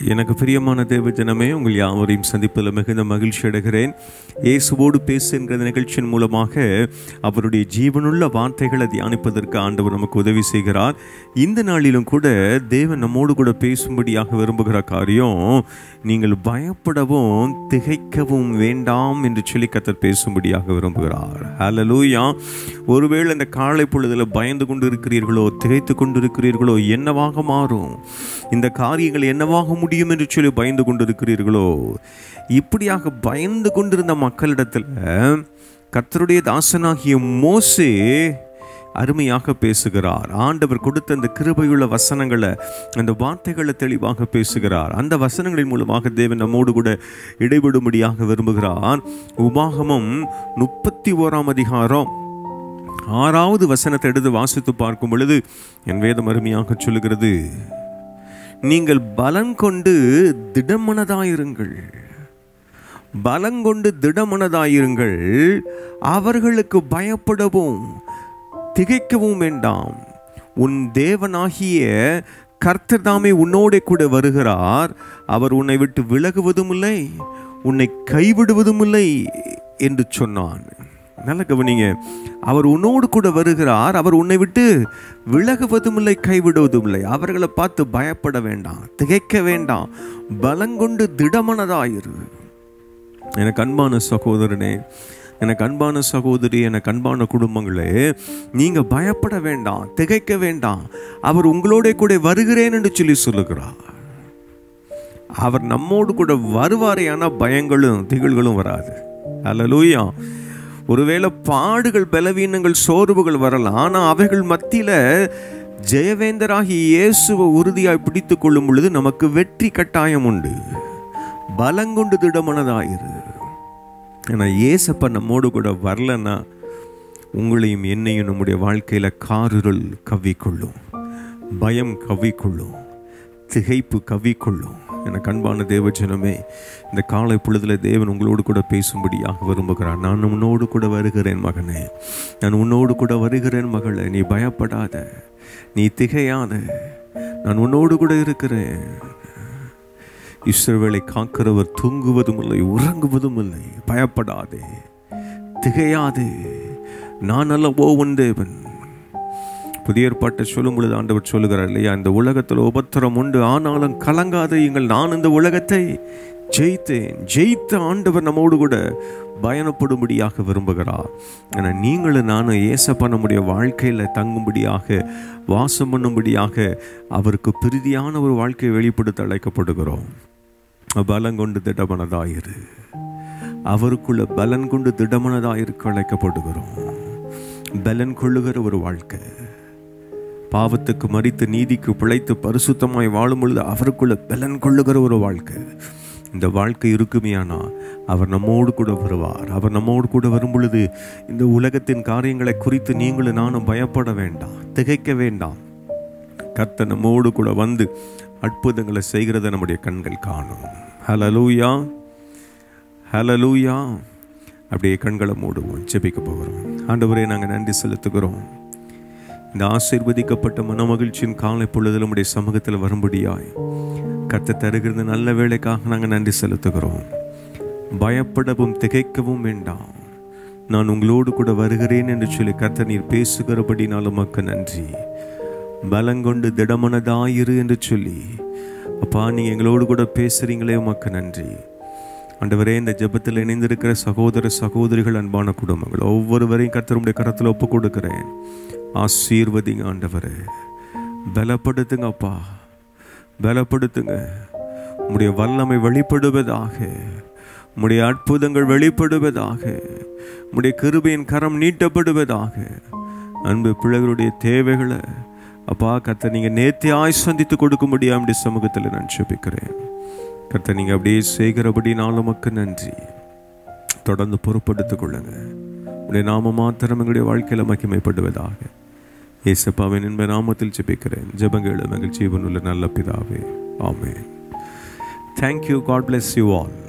எனக்கு பிரியமான தேவஜனமே உங்கள் யாவரையும் சந்திப்பதில் மிகுந்த மகிழ்ச்சி அடைகிறேன் இயேசுவோடு பேசு என்கிற நிகழ்ச்சியின் மூலமாக அவருடைய ஜீவனுள்ள வார்த்தைகளை தியானிப்பதற்கு ஆண்டவர் நமக்கு உதவி செய்கிறார் இந்த நாளிலும் கூட தேவன் நம்மோடு கூட பேசும்படியாக விரும்புகிற காரியம் நீங்கள் பயப்படவும் திகைக்கவும் வேண்டாம் என்று சொல்லி கத்தர் பேசும்படியாக விரும்புகிறார் ஹalleluya ஒருவேளை இந்த காலை பொழுதுல பயந்து கொண்டு இருக்கிறீர்களோ திகைத்து கொண்டு இருக்கிறீர்களோ என்னவாக மாறும் இந்த காரியங்கள் என்னவாக முடியும் என்று சொல்லி பயந்து கொண்டிருக்கிறீர்களோ இப்படியாக பயந்து கொண்டிருந்த மக்களிடத்தில் கர்த்தருடைய தாசனாகிய மோசே அருமையாக பேசுகிறார் ஆண்டவர் கொடுத்த அந்த கிருபையுள்ள வசனங்களை அந்த வார்த்தைகளை தெளிவாக பேசுகிறார் அந்த வசனங்களின் மூலமாக தேவன் நம்மோடு கூட இடைபடும்படியாக விரும்புகிறார் உபாகமம் முப்பத்தி ஓராம் அதிகாரம் ஆறாவது வசனத்தை எடுத்து வாசித்து பார்க்கும் பொழுது என் வேதம் அருமையாக சொல்லுகிறது நீங்கள் பலன் கொண்டு திடமனதாயிருங்கள் பலங்கொண்டு திடமனதாயிருங்கள் அவர்களுக்கு பயப்படவும் திகைக்கவும் வேண்டாம் உன் தேவனாகிய கர்த்தர் தாமே உன்னோட கூட வருகிறார் அவர் உன்னை விட்டு விலகுவதும் இல்லை உன்னை கைவிடுவதும் இல்லை என்று சொன்னான் நல்ல கவனிங்க அவர் உன்னோடு கூட வருகிறார் அவர் உன்னை விட்டு விலகுவதும் இல்லை கைவிடுவதும் இல்லை அவர்களை பார்த்து பயப்பட வேண்டாம் திகைக்க வேண்டாம் பலங்கொண்டு திடமனதாயிரு எனக்கு அன்பான சகோதரனே எனக்கு அன்பான சகோதரி எனக்கு அன்பான குடும்பங்களே நீங்க பயப்பட வேண்டாம் திகைக்க வேண்டாம் அவர் உங்களோட கூட வருகிறேன் என்று சொல்லி சொல்லுகிறார் அவர் நம்மோடு கூட வருவாரே ஆனால் பயங்களும் திகழ்களும் வராது அல்லலூயா ஒருவேளை பாடுகள் பலவீனங்கள் சோர்வுகள் வரலாம் ஆனால் அவைகள் மத்தியில் ஜெயவேந்தராகி இயேசுவை உறுதியாய் பிடித்து கொள்ளும் பொழுது நமக்கு வெற்றி கட்டாயம் உண்டு பலங்கொண்டு திடமனதாயிரு ஏன்னா ஏசப்ப நம்மோடு கூட வரலன்னா உங்களையும் என்னையும் நம்முடைய வாழ்க்கையில் காருருள் கவ்விக்கொள்ளும் பயம் கவ்விக்கொள்ளும் திகைப்பு கவ்விக்கொள்ளும் எனக்கு அன்பான தேவஜனமே இந்த காலை பொழுதில் தேவன் உங்களோடு கூட பேசும்படியாக விரும்புகிறார் நான் உன்னோடு கூட வருகிறேன் மகனே நான் உன்னோடு கூட வருகிறேன் மகளே நீ பயப்படாத நீ திகையாத நான் உன்னோடு கூட இருக்கிறேன் இஸ்ரவேலை காக்கிறவர் தூங்குவதும் இல்லை உறங்குவதும் இல்லை பயப்படாதே திகையாதே நான் அல்லவோ உன் தேவன் புதிய ஏற்பாட்டை சொல்லும் பொழுது ஆண்டவர் சொல்லுகிறார் இல்லையா இந்த உலகத்தில் உபத்திரம் உண்டு ஆனாலும் கலங்காதையுங்கள் நான் இந்த உலகத்தை ஜெயித்தேன் ஜெயித்த ஆண்டவர் நம்மோடு கூட பயணப்படும்படியாக விரும்புகிறார் ஏன்னா நீங்களும் நானும் ஏசப்பா நம்முடைய வாழ்க்கையில் தங்கும்படியாக வாசம் பண்ணும்படியாக அவருக்கு பிரீதியான ஒரு வாழ்க்கையை வெளிப்படுத்த அழைக்கப்படுகிறோம் பலம் கொண்டு திடமனதாயிரு அவருக்குள்ள பலன் கொண்டு திடமனதாயிருக்க அழைக்கப்படுகிறோம் பலன் கொள்ளுகிற ஒரு வாழ்க்கை பாவத்துக்கு மறித்து நீதிக்கு பிழைத்து பரிசுத்தமாய் வாழும் பொழுது அவருக்குள்ள பலன் கொள்ளுகிற ஒரு வாழ்க்கை இந்த வாழ்க்கை இருக்குமையானா அவர் நம்மோடு கூட வருவார் அவர் நம்மோடு கூட வரும் பொழுது இந்த உலகத்தின் காரியங்களை குறித்து நீங்களும் நானும் பயப்பட வேண்டாம் திகைக்க வேண்டாம் கர்த்த நம்மோடு கூட வந்து அற்புதங்களை செய்கிறத நம்முடைய கண்கள் காணும் ஹலலூயா ஹலலூயா அப்படியே கண்களை மூடுவோம் ஜெபிக்க போகிறோம் ஆண்டவரே நாங்கள் நன்றி செலுத்துகிறோம் இந்த ஆசீர்வதிக்கப்பட்ட மனமகிழ்ச்சியின் காலை பொழுதில் நம்முடைய சமூகத்தில் வரும்படியாய் கத்த தருகிறது நல்ல வேலைக்காக நாங்கள் நன்றி செலுத்துகிறோம் பயப்படவும் திகைக்கவும் வேண்டாம் நான் உங்களோடு கூட வருகிறேன் என்று சொல்லி கத்த நீர் பேசுகிறபடினாலும் உமக்கு நன்றி பலங்கொண்டு திடமனதாயிரு என்று சொல்லி அப்பா நீங்கள் எங்களோடு கூட பேசுகிறீங்களே உமக்கு நன்றி ஆண்டவரே இந்த ஜெபத்தில் இணைந்திருக்கிற சகோதர சகோதரிகள் அன்பான குடும்பங்கள் ஒவ்வொருவரையும் கர்த்தருடைய கரத்தில் ஒப்பு கொடுக்கிறேன் ஆசீர்வதிங்க ஆண்டவரே பலப்படுத்துங்க அப்பா பலப்படுத்துங்க உம்முடைய வல்லமை வெளிப்படுவதாக உம்முடைய அற்புதங்கள் வெளிப்படுவதாக உம்முடைய கிருபையின் கரம் நீட்டப்படுவதாக அன்பு பிள்ளைகளுடைய தேவைகளை அப்பா கத்தை நீங்கள் நேர்த்தியாய் சந்தித்து கொடுக்கும்படியா அப்படி சமூகத்தில் நான் ஜெபிக்கிறேன் கத்தை நீங்கள் அப்படியே செய்கிறபடி நான் உமக்கு நன்றி தொடர்ந்து பொறுப்படுத்திக் கொள்ளுங்க உடைய நாம மாத்திரம் எங்களுடைய வாழ்க்கையில் மகிமைப்படுவதாக ஏசப்பாவின் என்ப நாமத்தில் ஜெபிக்கிறேன் ஜெபங்கள் மகிழ்ச்சி உள்ள நல்ல பிதாவே ஆமே thank you God bless you all